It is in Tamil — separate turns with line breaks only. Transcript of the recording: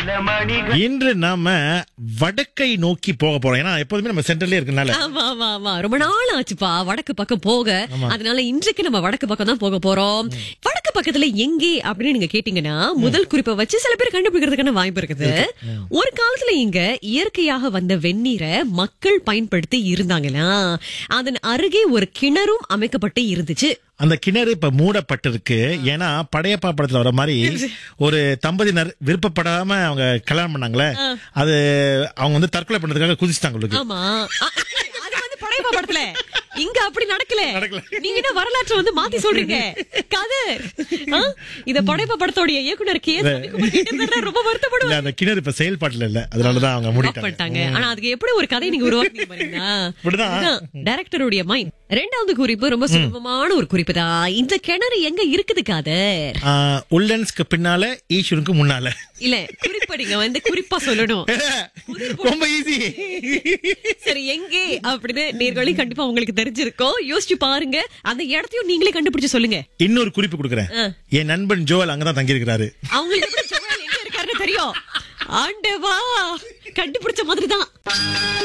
நீலமணிகள்
இன்று நாம வடக்கை நோக்கி போக போறோம் ஏன்னா எப்போதுமே நம்ம சென்ட்ரல்லே இருக்கனால
ஆமா ஆமா ஆமா ரொம்ப நாள் ஆச்சுப்பா வடக்கு பக்கம் போக அதனால இன்றைக்கு நம்ம வடக்கு பக்கம் தான் போக போறோம் வடக்கு பக்கத்துல எங்கே அப்படின்னு நீங்க கேட்டீங்கன்னா முதல் குறிப்பை வச்சு சில பேர் கண்டுபிடிக்கிறதுக்கான வாய்ப்பு இருக்குது ஒரு காலத்துல இங்க இயற்கையாக வந்த வெந்நீரை மக்கள் பயன்படுத்தி இருந்தாங்கன்னா அதன் அருகே ஒரு கிணறும் அமைக்கப்பட்டு இருந்துச்சு
அந்த கிணறு இப்ப மூடப்பட்டிருக்கு ஏன்னா படையப்பா படத்துல வர மாதிரி ஒரு தம்பதியினர் விருப்பப்படாம அவங்க கல்யாணம் பண்ணாங்களே அது அவங்க வந்து தற்கொலை பண்றதுக்காக குதிச்சிட்டாங்க உங்களுக்கு
ஆமா அ- அது வந்து படையப்பா படத்துல இங்க அப்படி நடக்கல
நடக்கல.
நீங்க என்ன வரலாற்றை வந்து மாத்தி சொல்றீங்க கதை ஆ? இத படையப்பா படத்தோடைய இயக்குனர் கே ரவிக்குமார் கேட்டிருந்தாருன்னா ரொம்ப
இல்ல
வருத்தப்படுவாங்க
அந்த கிணறு இப்ப செயல்பாட்டுல இல்ல அதனாலதான் அவங்க மூடிட்டாங்க
பண்ணிட்டாங்க ஆனா அதுக்கு எப்படி ஒரு கதை நீங்க உருவாக்குனீங்க பாருங்களா
இப்படிதான்.
டைரக்டருடைய மைண்ட் ரெண்டாவது குறிப்பு ரொம்ப சுலபமான ஒரு குறிப்பு தான் இந்த கிணறு எங்க இருக்குது காதர்
ஆஹ், உல்லன்ஸ்க்கு பின்னால ஈஸ்வருக்கு முன்னால
இல்ல குறிப்பை நீங்க வந்து குறிப்பா சொல்லணும்
ரொம்ப ஈஸி
சரி எங்கே அப்படின்னு நேர்களே கண்டிப்பா உங்களுக்கு தெரிஞ்சிருக்கோம் யோசிச்சு பாருங்க அந்த இடத்தையும் நீங்களே கண்டுபிடிச்சு சொல்லுங்க
இன்னொரு குறிப்பு கொடுக்குறேன்
ஆ.
என் நண்பன் ஜோல் அங்கதான் தங்கியிருக்கிறாரு
அவங்களுக்கு எப்படி ஜவால் எங்க இருக்காருன்னு தெரியும் ஆண்டவா கண்டுபிடிச்ச மாதிரி தான்